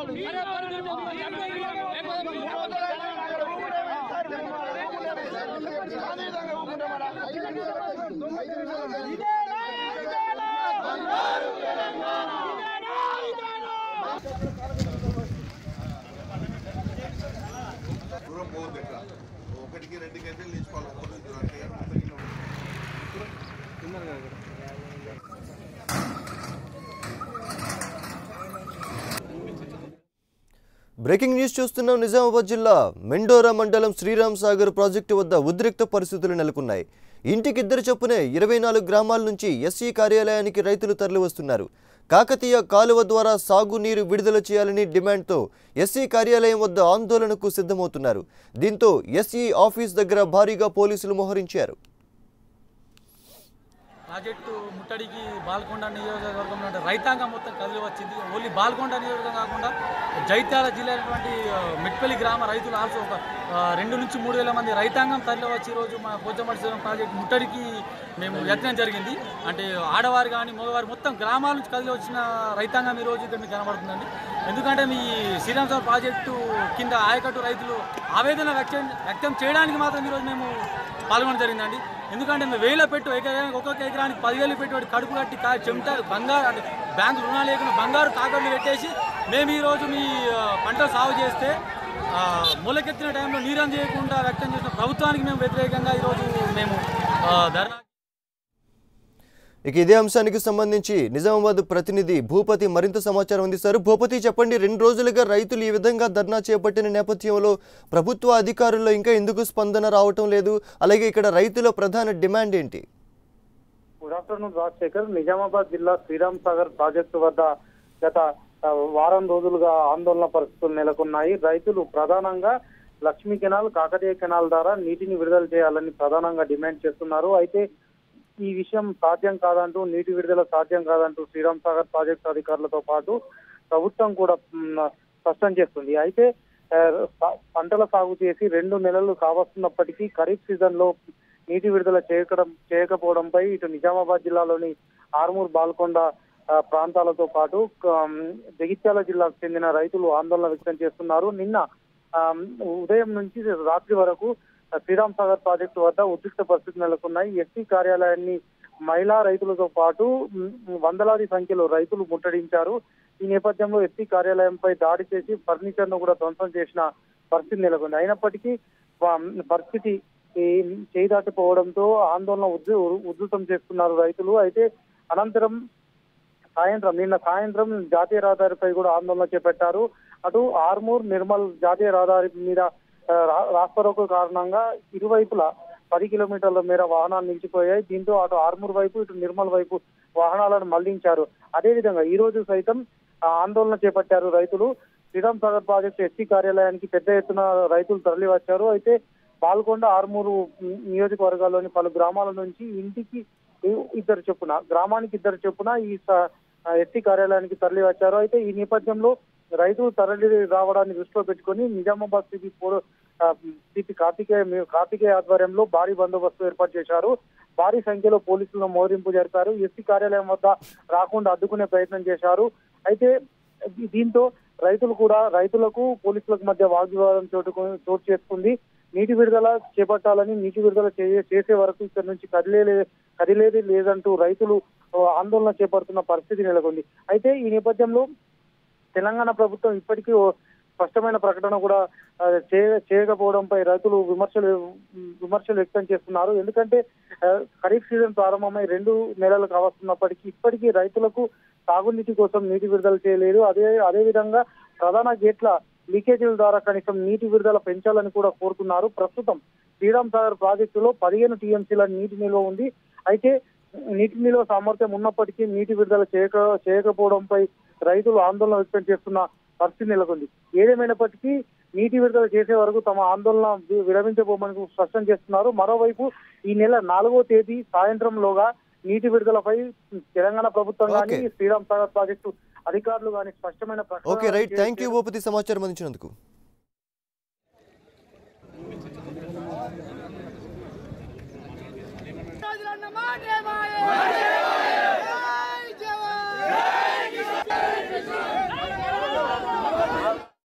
దూరం పోవద్దు ఎక్కడ ఒకటికి రెండు గంటలు నిలిచిపోవాలి ఒకటి అంటే అంతకి బ్రేకింగ్ న్యూస్ చూస్తున్నాం నిజామాబాద్ జిల్లా మెండోరా మండలం శ్రీరామ్ సాగర్ ప్రాజెక్టు వద్ద ఉద్రిక్త పరిస్థితులు నెలకొన్నాయి ఇంటికిద్దరు చొప్పునే ఇరవై నాలుగు గ్రామాల నుంచి ఎస్సీ కార్యాలయానికి రైతులు తరలివస్తున్నారు కాకతీయ కాలువ ద్వారా సాగునీరు విడుదల చేయాలని డిమాండ్తో ఎస్సీ కార్యాలయం వద్ద ఆందోళనకు సిద్ధమవుతున్నారు దీంతో ఎస్ఈ ఆఫీస్ దగ్గర భారీగా పోలీసులు మోహరించారు ప్రాజెక్టు ముట్టడికి బాల్కొండ నియోజకవర్గంలో ఉండే రైతాంగం మొత్తం కదిలి వచ్చింది ఓన్లీ బాల్కొండ నియోజకవర్గం కాకుండా జైత్యాల జిల్లా అయినటువంటి ఆ, మెట్పల్లి గ్రామ రైతులు ఆల్సో ఒక ఆ, రెండు నుంచి మూడు వేల మంది రైతాంగం తరలి వచ్చి ఈరోజు మా పోచమడిశ్వరం ప్రాజెక్టు ముట్టడికి మేము యత్నం జరిగింది అంటే ఆడవారు కానీ మగవారు మొత్తం గ్రామాల నుంచి కదిలి వచ్చిన రైతాంగం ఈరోజు ఇక్కడ మీకు కనబడుతుందండి ఎందుకంటే మీ శ్రీరామ్ సాగర్ ప్రాజెక్టు కింద ఆయకట్టు రైతులు ఆవేదన వ్యక్తం వ్యక్తం చేయడానికి మాత్రం ఈరోజు మేము పాల్గొనడం జరిగిందండి ఎందుకంటే మేము వేల పెట్టు ఎకరానికి ఒక్కొక్క ఎకరానికి పదివేలు పెట్టుబడి కడుపు కట్టి కా చెమట బంగారు అంటే బ్యాంకు రుణాలు లేకుండా బంగారు తాకట్లు పెట్టేసి మేము ఈరోజు మీ ఆ, పంట సాగు చేస్తే ఆ, మొలకెత్తిన టైంలో నీరం చేయకుండా వ్యక్తం చేసిన ప్రభుత్వానికి మేము వ్యతిరేకంగా ఈరోజు మేము ఆ, ధర్నా ఇక ఇదే అంశానికి సంబంధించి నిజామాబాద్ ప్రతినిధి భూపతి మరింత సమాచారం అందిస్తారు భూపతి చెప్పండి రెండు రోజులుగా రైతులు ఈ విధంగా ధర్నా చేపట్టిన నేపథ్యంలో ప్రభుత్వ అధికారుల్లో ఇంకా ఎందుకు స్పందన రావటం లేదు అలాగే ఇక్కడ రైతుల ప్రధాన డిమాండ్ ఏంటి గుడ్ ఆఫ్టర్నూన్ రాజశేఖర్ నిజామాబాద్ జిల్లా శ్రీరామ్ సాగర్ ప్రాజెక్టు వద్ద గత ఆ, వారం రోజులుగా ఆందోళన పరిస్థితులు నెలకొన్నాయి రైతులు ప్రధానంగా లక్ష్మీ కెనాల్ కాకతీయ కెనాల్ ద్వారా నీటిని విడుదల చేయాలని ప్రధానంగా డిమాండ్ చేస్తున్నారు అయితే ఈ విషయం సాధ్యం కాదంటూ నీటి విడుదల సాధ్యం కాదంటూ శ్రీరామ్ సాగర్ ప్రాజెక్టు అధికారులతో పాటు ప్రభుత్వం కూడా మ్, స్పష్టం చేస్తుంది అయితే ఆ, సా- పంటల సాగు చేసి రెండు నెలలు కావస్తున్నప్పటికీ ఖరీఫ్ సీజన్ లో నీటి విడుదల చేయకడం చేయకపోవడంపై ఇటు నిజామాబాద్ జిల్లాలోని ఆర్మూర్ బాల్కొండ ఆ, ప్రాంతాలతో పాటు ఆమ్, జగిత్యాల జిల్లాకు చెందిన రైతులు ఆందోళన వ్యక్తం చేస్తున్నారు నిన్న ఆమ్, ఉదయం నుంచి రాత్రి వరకు ఆ, శ్రీరామ్ సాగర్ ప్రాజెక్టు వద్ద ఉద్రిక్త పరిస్థితులు నెలకొన్నాయి ఎస్సీ కార్యాలయాన్ని మహిళా రైతులతో పాటు మ్, వందలాది సంఖ్యలో రైతులు ముట్టడించారు ఈ నేపథ్యంలో ఎస్సీ కార్యాలయంపై దాడి చేసి ఫర్నిచర్ ను కూడా ధ్వంసం చేసిన పరిస్థితి నెలకొంది అయినప్పటికీ వా- పరిస్థితి ఈ చేయి దాటిపోవడంతో ఆందోళన ఉధృ ఉధృతం చేస్తున్నారు రైతులు అయితే అనంతరం సాయంత్రం నిన్న సాయంత్రం జాతీయ రహదారిపై కూడా ఆందోళన చేపట్టారు అటు ఆర్మూర్ నిర్మల్ జాతీయ రహదారి మీద ఆ, రా- రాస్తారోకో కారణంగా ఇరువైపులా పది కిలోమీటర్ల మేర వాహనాలు నిలిచిపోయాయి దీంతో అటు ఆర్మూర్ వైపు ఇటు నిర్మల్ వైపు వాహనాలను మళ్లించారు అదేవిధంగా ఈ రోజు సైతం ఆ, ఆందోళన చేపట్టారు రైతులు శ్రీరామ్ సాగర్ ప్రాజెక్టు ఎస్సీ కార్యాలయానికి పెద్ద ఎత్తున రైతులు తరలి వచ్చారు అయితే పాల్గొండ ఆర్మూరు ఉమ్, నియోజకవర్గాల్లోని పలు గ్రామాల నుంచి ఇంటికి ఇద్దరు చొప్పున గ్రామానికి ఇద్దరు చొప్పున ఈ స- ఆ, ఎస్సీ కార్యాలయానికి తరలి వచ్చారు అయితే ఈ నేపథ్యంలో రైతులు తరలి రావడాన్ని దృష్టిలో పెట్టుకొని నిజామాబాద్ సిపి పోరు సిపి కార్తికేయ కార్తికేయ ఆధ్వర్యంలో భారీ బందోబస్తు ఏర్పాటు చేశారు భారీ సంఖ్యలో పోలీసులను మోహరింపు జరిపారు ఎస్సీ కార్యాలయం వద్ద రాకుండా అడ్డుకునే ప్రయత్నం చేశారు అయితే దీ- దీంతో రైతులు కూడా రైతులకు పోలీసులకు మధ్య వాగ్వివాదం చోటు చోటు చేసుకుంది నీటి విడుదల చేపట్టాలని నీటి విడుదల చే- చేసే వరకు ఇక్కడ నుంచి కదిలే కదిలేది లేదంటూ రైతులు ఆ, ఆందోళన చేపడుతున్న పరిస్థితి నెలకొంది అయితే ఈ నేపథ్యంలో తెలంగాణ ప్రభుత్వం ఇప్పటికీ ఓ స్పష్టమైన ప్రకటన కూడా ఆ, చేయ- చేయకపోవడంపై రైతులు విమర్శలు విమర్శలు వ్యక్తం చేస్తున్నారు ఎందుకంటే ఆ, ఖరీఫ్ సీజన్ ప్రారంభమై రెండు నెలలు కావస్తున్నప్పటికీ ఇప్పటికీ రైతులకు సాగునీటి కోసం నీటి విడుదల చేయలేదు అదే అదే విధంగా ప్రధాన గేట్ల లీకేజీల ద్వారా కనీసం నీటి విడుదల పెంచాలని కూడా కోరుతున్నారు ప్రస్తుతం శ్రీరామ్ సాగర్ ప్రాజెక్టులో పదిహేను టీఎంసీల నీటి నిల్వ ఉంది అయితే నీటి నిల్వ సామర్థ్యం ఉన్నప్పటికీ నీటి విడుదల చేయక చేయకపోవడంపై రైతులు ఆందోళన వ్యక్తం చేస్తున్న పరిస్థితి నెలకొంది ఏదేమైనప్పటికీ నీటి విడుదల చేసే వరకు తమ ఆందోళన వి- విరమించబోమని స్పష్టం చేస్తున్నారు మరోవైపు ఈ నెల నాలుగో తేదీ సాయంత్రంలోగా నీటి విడుదలపై తెలంగాణ ప్రభుత్వం కానీ Okay. శ్రీరామ్ సాగర్ ప్రాజెక్టు అధికారులు కానీ స్పష్టమైన ప్రకటన ఓకే రైట్ థ్యాంక్ యూ చేస్తే- భూపతి సమాచారం అందించినందుకు రాజులన్న మాటే మాయే